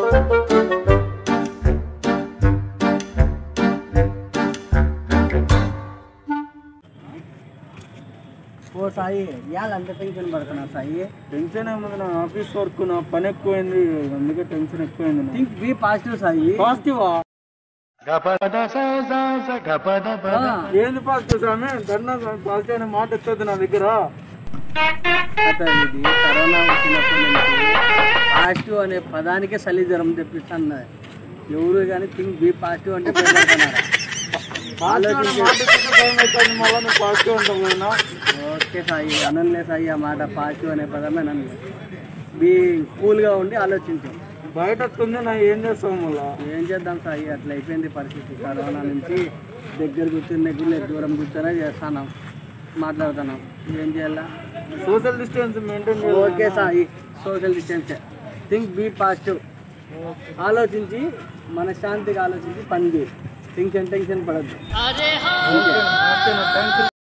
ఓ సాయి ఇవాళ అంత టెన్షన్ పడుతున్నా సాయి టెన్షన్ ఏముంది నా ఆఫీస్ వర్క్ నా పని ఎక్కువైంది అందుకే టెన్షన్ ఎక్కువైంది నాకు. Think be positive Sai positive ఆ, ఏంది పాజిటివ్ స్వామి ధర్నా స్వామి పాజిటివ్ అనే మాట ఎత్తద్దు నా దగ్గర కథ ఇది కరోనా వచ్చినప్పటి నుంచి పాజిటివ్ అనే పదానికే చలి జ్వరం తెప్పిస్తాను ఎవరు కానీ థింక్ బీ పాజిటివ్ అంటే భయపడుతున్నారు పాజిటివ్ అనే మాట ఎత్తితే భయం అవుతుంది మళ్ళీ నువ్వు పాజిటివ్ అంటావు కదా ఓకే సాయి అనలే సాయి ఆ మాట పాజిటివ్ అనే పదమే నన్ను బీ కూల్గా ఉండి ఆలోచించు బయట వస్తుంది నా ఏం చేస్తావు మళ్ళా ఏం చేద్దాం సాయి అట్లా అయిపోయింది పరిస్థితి కరోనా నుంచి దగ్గర కూర్చుని దగ్గర దూరం కూర్చొనే చేస్తున్నాం మాట్లాడుతున్నాం ఏం చేయాలా social distance maintain okay Sai social distance think be positive ఆలోచించి మనశ్శాంతిగా ఆలోచించి పని చేయి టెన్షన్ టెన్షన్ పడద్దు థ్యాంక్ యూ